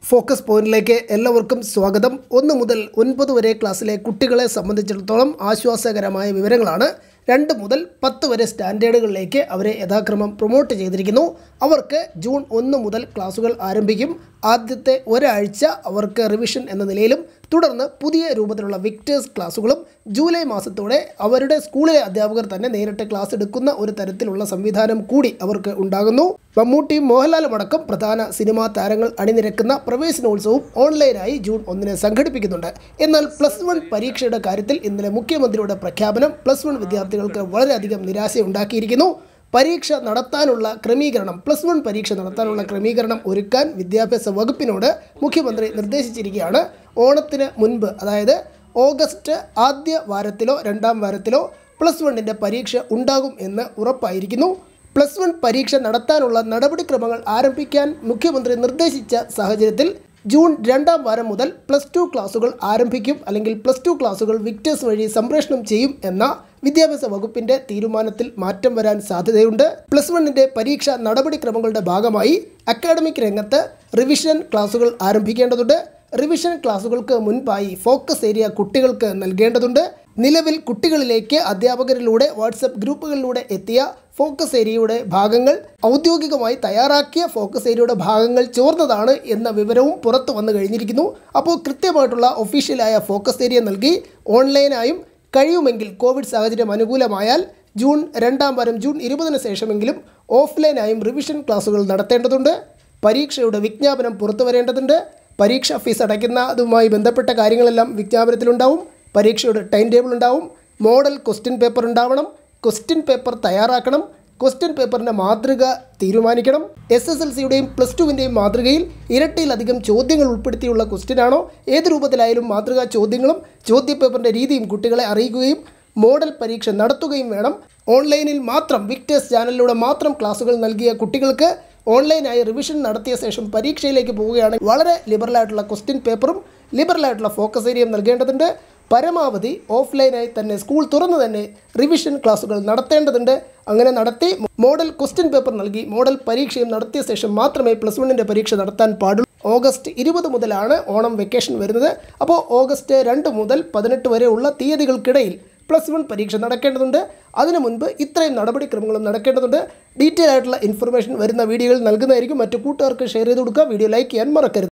focus പോയിന്റിലേക്ക് എല്ലാവർക്കും സ്വാഗതം ഒന്ന് മുതൽ ഒൻപത് വരെ ക്ലാസ്സിലെ കുട്ടികളെ സംബന്ധിച്ചിടത്തോളം ആശ്വാസകരമായ വിവരങ്ങളാണ് രണ്ട് മുതൽ പത്ത് വരെ സ്റ്റാൻഡേർഡുകളിലേക്ക് അവരെ യഥാക്രമം പ്രൊമോട്ട് ചെയ്തിരിക്കുന്നു അവർക്ക് ജൂൺ ഒന്ന് മുതൽ ക്ലാസ്സുകൾ ആരംഭിക്കും ആദ്യത്തെ ഒരാഴ്ച അവർക്ക് റിവിഷൻ എന്ന നിലയിലും തുടർന്ന് പുതിയ രൂപത്തിലുള്ള വിക്ടേഴ്സ് ക്ലാസ്സുകളും ജൂലൈ മാസത്തോടെ അവരുടെ സ്കൂളിലെ അധ്യാപകർ തന്നെ നേരിട്ട് ക്ലാസ് എടുക്കുന്ന ഒരു തരത്തിലുള്ള സംവിധാനം കൂടി അവർക്ക് ഉണ്ടാകുന്നു മമ്മൂട്ടിയും മോഹൻലാലും അടക്കം പ്രധാന സിനിമാ താരങ്ങൾ അണിനിരക്കുന്ന പ്രവേശനോത്സവവും ഓൺലൈനായി ജൂൺ ഒന്നിന് സംഘടിപ്പിക്കുന്നുണ്ട് എന്നാൽ പ്ലസ് വൺ പരീക്ഷയുടെ കാര്യത്തിൽ ഇന്നലെ മുഖ്യമന്ത്രിയുടെ പ്രഖ്യാപനം പ്ലസ് വൺ വിദ്യാർത്ഥികൾക്ക് വളരെയധികം നിരാശയുണ്ടാക്കിയിരിക്കുന്നു പരീക്ഷ നടത്താനുള്ള ക്രമീകരണം പ്ലസ് വൺ പരീക്ഷ നടത്താനുള്ള ക്രമീകരണം ഒരുക്കാൻ വിദ്യാഭ്യാസ വകുപ്പിനോട് മുഖ്യമന്ത്രി നിർദ്ദേശിച്ചിരിക്കുകയാണ് ഓണത്തിന് മുൻപ് അതായത് ഓഗസ്റ്റ് ആദ്യ വാരത്തിലോ രണ്ടാം വാരത്തിലോ പ്ലസ് വണ്ണിൻ്റെ പരീക്ഷ ഉണ്ടാകും എന്ന് ഉറപ്പായിരിക്കുന്നു പ്ലസ് വൺ പരീക്ഷ നടത്താനുള്ള നടപടിക്രമങ്ങൾ ആരംഭിക്കാൻ മുഖ്യമന്ത്രി നിർദ്ദേശിച്ച സാഹചര്യത്തിൽ ജൂൺ രണ്ടാം വാരം മുതൽ പ്ലസ് ടു ക്ലാസുകൾ ആരംഭിക്കും അല്ലെങ്കിൽ പ്ലസ് ടു ക്ലാസുകൾ വിക്ടേഴ്സ് വഴി സംപ്രേഷണം ചെയ്യും എന്ന വിദ്യാഭ്യാസ വകുപ്പിന്റെ തീരുമാനത്തിൽ മാറ്റം വരാൻ സാധ്യതയുണ്ട് പ്ലസ് വണ്ണിന്റെ പരീക്ഷാ നടപടിക്രമങ്ങളുടെ ഭാഗമായി അക്കാഡമിക് രംഗത്ത് റിവിഷൻ ക്ലാസുകൾ ആരംഭിക്കേണ്ടതുണ്ട് റിവിഷൻ ക്ലാസുകൾക്ക് മുൻപായി ഫോക്കസ് ഏരിയ കുട്ടികൾക്ക് നൽകേണ്ടതുണ്ട് നിലവിൽ കുട്ടികളിലേക്ക് അധ്യാപകരിലൂടെ വാട്സപ്പ് ഗ്രൂപ്പുകളിലൂടെ എത്തിയ ഫോക്കസ് ഏരിയയുടെ ഭാഗങ്ങൾ ഔദ്യോഗികമായി തയ്യാറാക്കിയ ഫോക്കസ് ഏരിയയുടെ ഭാഗങ്ങൾ ചോർന്നതാണ് എന്ന വിവരവും പുറത്തു വന്നു കഴിഞ്ഞിരിക്കുന്നു അപ്പോൾ കൃത്യമായിട്ടുള്ള ഒഫീഷ്യലായ ഫോക്കസ് ഏരിയ നൽകി ഓൺലൈനായും കഴിയുമെങ്കിൽ കോവിഡ് സാഹചര്യം അനുകൂലമായാൽ ജൂൺ രണ്ടാം വാരം ജൂൺ ഇരുപതിന് ശേഷമെങ്കിലും ഓഫ്ലൈനായും റിവിഷൻ ക്ലാസുകൾ നടത്തേണ്ടതുണ്ട് പരീക്ഷയുടെ വിജ്ഞാപനം പുറത്തു വരേണ്ടതുണ്ട് പരീക്ഷ ഫീസ് അടയ്ക്കുന്നതുമായി ബന്ധപ്പെട്ട കാര്യങ്ങളെല്ലാം വിജ്ഞാപനത്തിലുണ്ടാവും പരീക്ഷയുടെ ടൈം ടേബിൾ ഉണ്ടാവും മോഡൽ ക്വസ്റ്റ്യൻ പേപ്പർ ഉണ്ടാവണം ക്വസ്റ്റ്യൻ പേപ്പർ തയ്യാറാക്കണം ക്വസ്റ്റ്യൻ പേപ്പറിൻ്റെ മാതൃക തീരുമാനിക്കണം എസ് എസ് എൽ സിയുടെയും പ്ലസ് ടുവിൻ്റെയും മാതൃകയിൽ ഇരട്ടിയിലധികം ചോദ്യങ്ങൾ ഉൾപ്പെടുത്തിയുള്ള ക്വസ്റ്റ്യൻ ആണോ ഏത് രൂപത്തിലായാലും മാതൃകാ ചോദ്യങ്ങളും ചോദ്യപേപ്പറിൻ്റെ രീതിയും കുട്ടികളെ അറിയിക്കുകയും മോഡൽ പരീക്ഷ നടത്തുകയും വേണം ഓൺലൈനിൽ മാത്രം വിക്ടേഴ്സ് ചാനലിലൂടെ മാത്രം ക്ലാസുകൾ നൽകിയ കുട്ടികൾക്ക് ഓൺലൈനായി റിവിഷൻ നടത്തിയ ശേഷം പരീക്ഷയിലേക്ക് പോവുകയാണെങ്കിൽ വളരെ ലിബറലായിട്ടുള്ള ക്വസ്റ്റ്യൻ പേപ്പറും ലിബറലായിട്ടുള്ള ഫോക്കസ് ഏരിയയും നൽകേണ്ടതുണ്ട് പരമാവധി ഓഫ്ലൈനായി തന്നെ സ്കൂൾ തുറന്ന് തന്നെ റിവിഷൻ ക്ലാസുകൾ നടത്തേണ്ടതുണ്ട് അങ്ങനെ നടത്തി മോഡൽ ക്വസ്റ്റ്യൻ പേപ്പർ നൽകി മോഡൽ പരീക്ഷയും നടത്തിയ ശേഷം മാത്രമേ പ്ലസ് വണ്ണിൻ്റെ പരീക്ഷ നടത്താൻ പാടുള്ളൂ ഓഗസ്റ്റ് ഇരുപത് മുതലാണ് ഓണം വെക്കേഷൻ വരുന്നത് അപ്പോൾ ഓഗസ്റ്റ് രണ്ട് മുതൽ പതിനെട്ട് വരെ ഉള്ള തീയതികൾക്കിടയിൽ പ്ലസ് വൺ പരീക്ഷ നടക്കേണ്ടതുണ്ട് അതിനു മുൻപ് ഇത്രയും നടപടിക്രമങ്ങളും നടക്കേണ്ടതുണ്ട് ഡീറ്റെയിൽ ആയിട്ടുള്ള ഇൻഫർമേഷൻ വരുന്ന വീഡിയോകൾ നൽകുന്നതായിരിക്കും മറ്റു കൂട്ടുകാർക്ക് ഷെയർ ചെയ്ത് കൊടുക്കുക വീഡിയോ ലൈക്ക് ചെയ്യാൻ മറക്കരുത്